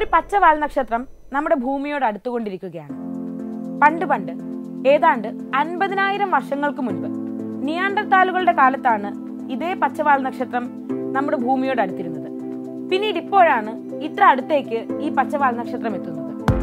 പച്ച വാൽനക്ഷത്രം നമ്മുടെ ഭൂമിയോട് അടുത്തുകൊണ്ടിരിക്കുകയാണ് പണ്ട് പണ്ട് ഏതാണ്ട് അൻപതിനായിരം വർഷങ്ങൾക്ക് മുൻപ് നിയാണ്ടർത്താലുകളുടെ കാലത്താണ് ഇതേ പച്ചവാൾ നക്ഷത്രം നമ്മുടെ ഭൂമിയോട് അടുത്തിരുന്നത് പിന്നീട് ഇപ്പോഴാണ് ഇത്ര അടുത്തേക്ക് ഈ പച്ചവാൾ നക്ഷത്രം എത്തുന്നത്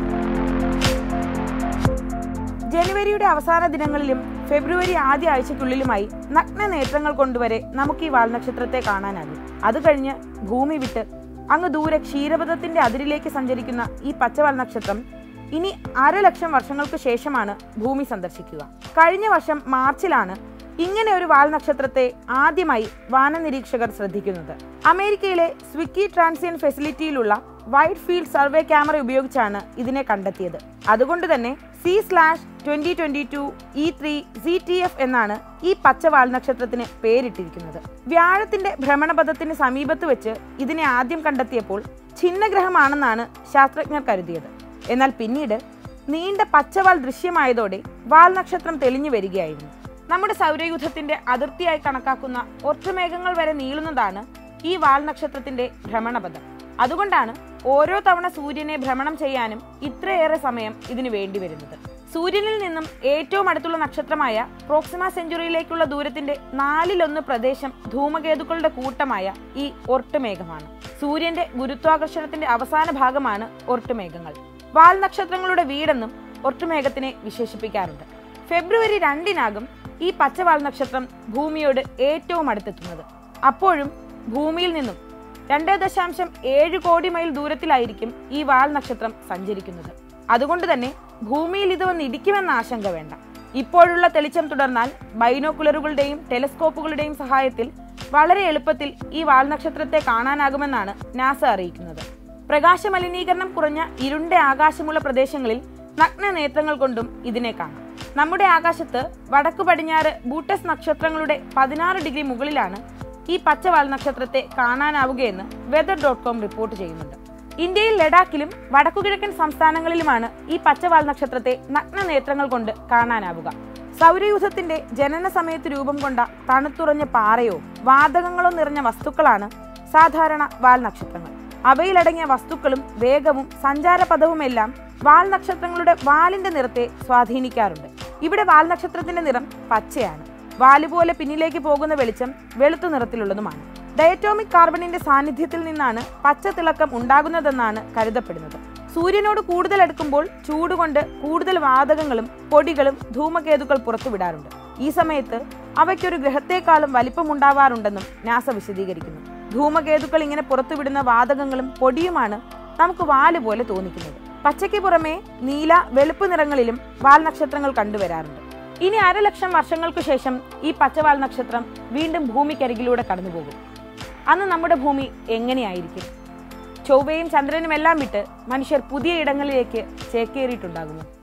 ജനുവരിയുടെ അവസാന ദിനങ്ങളിലും ഫെബ്രുവരി ആദ്യ ആഴ്ചയ്ക്കുള്ളിലുമായി നഗ്ന നേത്രങ്ങൾ കൊണ്ടുവരെ നമുക്ക് ഈ വാൽനക്ഷത്രത്തെ കാണാനാകും അത് കഴിഞ്ഞ് ഭൂമി വിട്ട് അങ്ങ് ദൂരെ ക്ഷീരപഥത്തിന്റെ അതിരിലേക്ക് സഞ്ചരിക്കുന്ന ഈ പച്ചവാൽ നക്ഷത്രം ഇനി അരലക്ഷം വർഷങ്ങൾക്ക് ശേഷമാണ് ഭൂമി സന്ദർശിക്കുക കഴിഞ്ഞ വർഷം മാർച്ചിലാണ് ഇങ്ങനെ ഒരു വാൽ നക്ഷത്രത്തെ ആദ്യമായി വാനനിരീക്ഷകർ ശ്രദ്ധിക്കുന്നത് അമേരിക്കയിലെ സ്വിക്കി ട്രാൻസിയൻ ഫെസിലിറ്റിയിലുള്ള വൈഡ് ഫീൽഡ് സർവേ ക്യാമറ ഉപയോഗിച്ചാണ് ഇതിനെ കണ്ടെത്തിയത് അതുകൊണ്ട് തന്നെ C slash twenty twenty two E three C T F എന്നാണ് ഈ പച്ച വാൽ നക്ഷത്രത്തിന് പേരിട്ടിരിക്കുന്നത് വ്യാഴത്തിന്റെ ഭ്രമണപഥത്തിന് സമീപത്ത് വെച്ച് ഇതിനെ ആദ്യം കണ്ടെത്തിയപ്പോൾ ഛിന്നഗ്രഹമാണെന്നാണ് ശാസ്ത്രജ്ഞർ കരുതിയത് എന്നാൽ പിന്നീട് നീണ്ട പച്ചവാൽ ദൃശ്യമായതോടെ വാൽ നക്ഷത്രം തെളിഞ്ഞു വരികയായിരുന്നു നമ്മുടെ സൗരയൂഥത്തിന്റെ അതിർത്തിയായി കണക്കാക്കുന്ന ഒറ്റമേഘങ്ങൾ വരെ നീളുന്നതാണ് ഈ വാൽ നക്ഷത്രത്തിന്റെ ഭ്രമണപഥം അതുകൊണ്ടാണ് ഓരോ തവണ സൂര്യനെ ഭ്രമണം ചെയ്യാനും ഇത്രയേറെ സമയം ഇതിനു വേണ്ടി വരുന്നത് സൂര്യനിൽ നിന്നും ഏറ്റവും അടുത്തുള്ള നക്ഷത്രമായ പ്രോക്സിമ സെഞ്ചുറിയിലേക്കുള്ള ദൂരത്തിന്റെ നാലിലൊന്ന് പ്രദേശം ധൂമകേതുക്കളുടെ കൂട്ടമായ ഈ ഒർട്ടുമേഘമാണ് സൂര്യന്റെ ഗുരുത്വാകർഷണത്തിന്റെ അവസാന ഭാഗമാണ് ഒർട്ടുമേഘങ്ങൾ വാൽ നക്ഷത്രങ്ങളുടെ വീടെന്നും ഒർട്ടുമേഘത്തിനെ വിശേഷിപ്പിക്കാറുണ്ട് ഫെബ്രുവരി രണ്ടിനാകും ഈ പച്ചവാൽ നക്ഷത്രം ഭൂമിയോട് ഏറ്റവും അടുത്തെത്തുന്നത് അപ്പോഴും ഭൂമിയിൽ നിന്നും രണ്ട് ദശാംശം ഏഴ് കോടി മൈൽ ദൂരത്തിലായിരിക്കും ഈ വാൽ നക്ഷത്രം സഞ്ചരിക്കുന്നത് അതുകൊണ്ട് തന്നെ ഭൂമിയിൽ ഇത് വന്ന് ഇടിക്കുമെന്ന ആശങ്ക വേണ്ട ഇപ്പോഴുള്ള തെളിച്ചം തുടർന്നാൽ ബൈനോക്കുലറുകളുടെയും ടെലിസ്കോപ്പുകളുടെയും സഹായത്തിൽ വളരെ എളുപ്പത്തിൽ ഈ വാൽ നക്ഷത്രത്തെ കാണാനാകുമെന്നാണ് നാസ അറിയിക്കുന്നത് പ്രകാശ മലിനീകരണം കുറഞ്ഞ ഇരുണ്ട ആകാശമുള്ള പ്രദേശങ്ങളിൽ നഗ്ന നേത്രങ്ങൾ കൊണ്ടും ഇതിനെ കാണാം നമ്മുടെ ആകാശത്ത് വടക്കു പടിഞ്ഞാറ് ബൂട്ടസ് നക്ഷത്രങ്ങളുടെ പതിനാറ് ഡിഗ്രി മുകളിലാണ് ഈ പച്ചവാൽ നക്ഷത്രത്തെ കാണാനാവുകയെന്ന് വെതർ ഡോട്ട് കോം റിപ്പോർട്ട് ചെയ്യുന്നുണ്ട് ഇന്ത്യയിൽ ലഡാക്കിലും വടക്കുകിഴക്കൻ സംസ്ഥാനങ്ങളിലുമാണ് ഈ പച്ചവാൽ നക്ഷത്രത്തെ നഗ്ന നേത്രങ്ങൾ കൊണ്ട് കാണാനാവുക സൗരയൂഥത്തിന്റെ ജനന സമയത്ത് രൂപം കൊണ്ട തണുത്തുറഞ്ഞ പാറയോ വാതകങ്ങളോ നിറഞ്ഞ വസ്തുക്കളാണ് സാധാരണ വാൽ നക്ഷത്രങ്ങൾ അവയിലടങ്ങിയ വസ്തുക്കളും വേഗവും സഞ്ചാരപഥവുമെല്ലാം വാൽ നക്ഷത്രങ്ങളുടെ വാലിന്റെ നിറത്തെ സ്വാധീനിക്കാറുണ്ട് ഇവിടെ വാൽ നക്ഷത്രത്തിന്റെ നിറം പച്ചയാണ് വാലുപോലെ പിന്നിലേക്ക് പോകുന്ന വെളിച്ചം വെളുത്ത നിറത്തിലുള്ളതുമാണ് ഡയറ്റോമിക് കാർബണിന്റെ സാന്നിധ്യത്തിൽ നിന്നാണ് പച്ച തിളക്കം ഉണ്ടാകുന്നതെന്നാണ് കരുതപ്പെടുന്നത് സൂര്യനോട് കൂടുതൽ അടുക്കുമ്പോൾ ചൂടുകൊണ്ട് കൂടുതൽ വാതകങ്ങളും പൊടികളും ധൂമകേതുക്കൾ പുറത്തുവിടാറുണ്ട് ഈ സമയത്ത് അവയ്ക്കൊരു ഗ്രഹത്തെക്കാളും വലിപ്പമുണ്ടാവാറുണ്ടെന്നും നാസ വിശദീകരിക്കുന്നു ധൂമകേതുക്കൾ ഇങ്ങനെ പുറത്തുവിടുന്ന വാതകങ്ങളും പൊടിയുമാണ് നമുക്ക് വാല് പോലെ തോന്നിക്കുന്നത് പച്ചയ്ക്ക് പുറമെ നീല വെളുപ്പ് നിറങ്ങളിലും വാൽ നക്ഷത്രങ്ങൾ കണ്ടുവരാറുണ്ട് ഇനി അരലക്ഷം വർഷങ്ങൾക്ക് ശേഷം ഈ പച്ചവാൽ നക്ഷത്രം വീണ്ടും ഭൂമിക്കരികിലൂടെ കടന്നുപോകും അന്ന് നമ്മുടെ ഭൂമി എങ്ങനെയായിരിക്കും ചൊവ്വയും ചന്ദ്രനും എല്ലാം വിട്ട് മനുഷ്യർ പുതിയ ഇടങ്ങളിലേക്ക് ചേക്കേറിയിട്ടുണ്ടാകുമോ